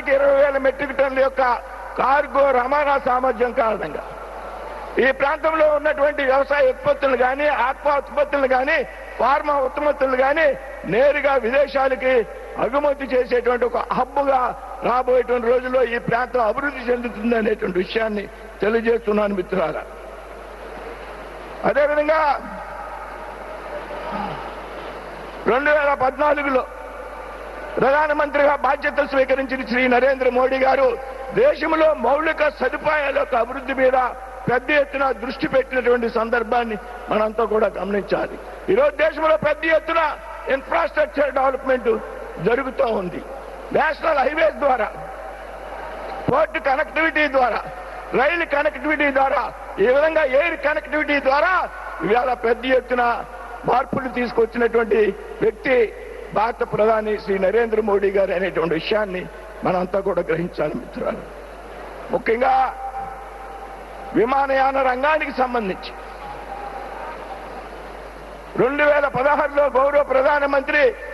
పాతిక ఇరవై వేల మెట్రిక్ టన్నుల యొక్క కార్గో రవాణా సామర్థ్యం కారణంగా ఈ ప్రాంతంలో ఉన్నటువంటి వ్యవసాయ ఉత్పత్తులు కానీ ఆత్మ ఉత్పత్తులు కానీ ఫార్మా ఉత్పత్తులు కానీ నేరుగా విదేశాలకి అగుమతి చేసేటువంటి ఒక హబ్బుగా రాబోయేటువంటి రోజుల్లో ఈ ప్రాంతం అభివృద్ధి చెందుతుంది అనేటువంటి విషయాన్ని తెలియజేస్తున్నాను మిత్రులారా అదేవిధంగా రెండు వేల పద్నాలుగులో ప్రధానమంత్రిగా బాధ్యతలు స్వీకరించిన శ్రీ నరేంద్ర మోడీ గారు దేశంలో మౌలిక సదుపాయాల యొక్క అభివృద్ధి మీద పెద్ద ఎత్తున దృష్టి పెట్టినటువంటి సందర్భాన్ని మనంతా కూడా గమనించాలి ఈరోజు దేశంలో పెద్ద ఎత్తున ఇన్ఫ్రాస్ట్రక్చర్ డెవలప్మెంట్ జరుగుతూ ఉంది నేషనల్ హైవేస్ ద్వారా పోర్ట్ కనెక్టివిటీ ద్వారా రైలు కనెక్టివిటీ ద్వారా ఈ విధంగా ఎయిర్ కనెక్టివిటీ ద్వారా ఇవాళ పెద్ద ఎత్తున మార్పులు తీసుకొచ్చినటువంటి వ్యక్తి భారత ప్రధాని శ్రీ నరేంద్ర మోడీ గారు అనేటువంటి విషయాన్ని మనంతా కూడా గ్రహించాలి మిత్రులు ముఖ్యంగా విమానయాన రంగానికి సంబంధించి రెండు వేల పదహారులో గౌరవ ప్రధానమంత్రి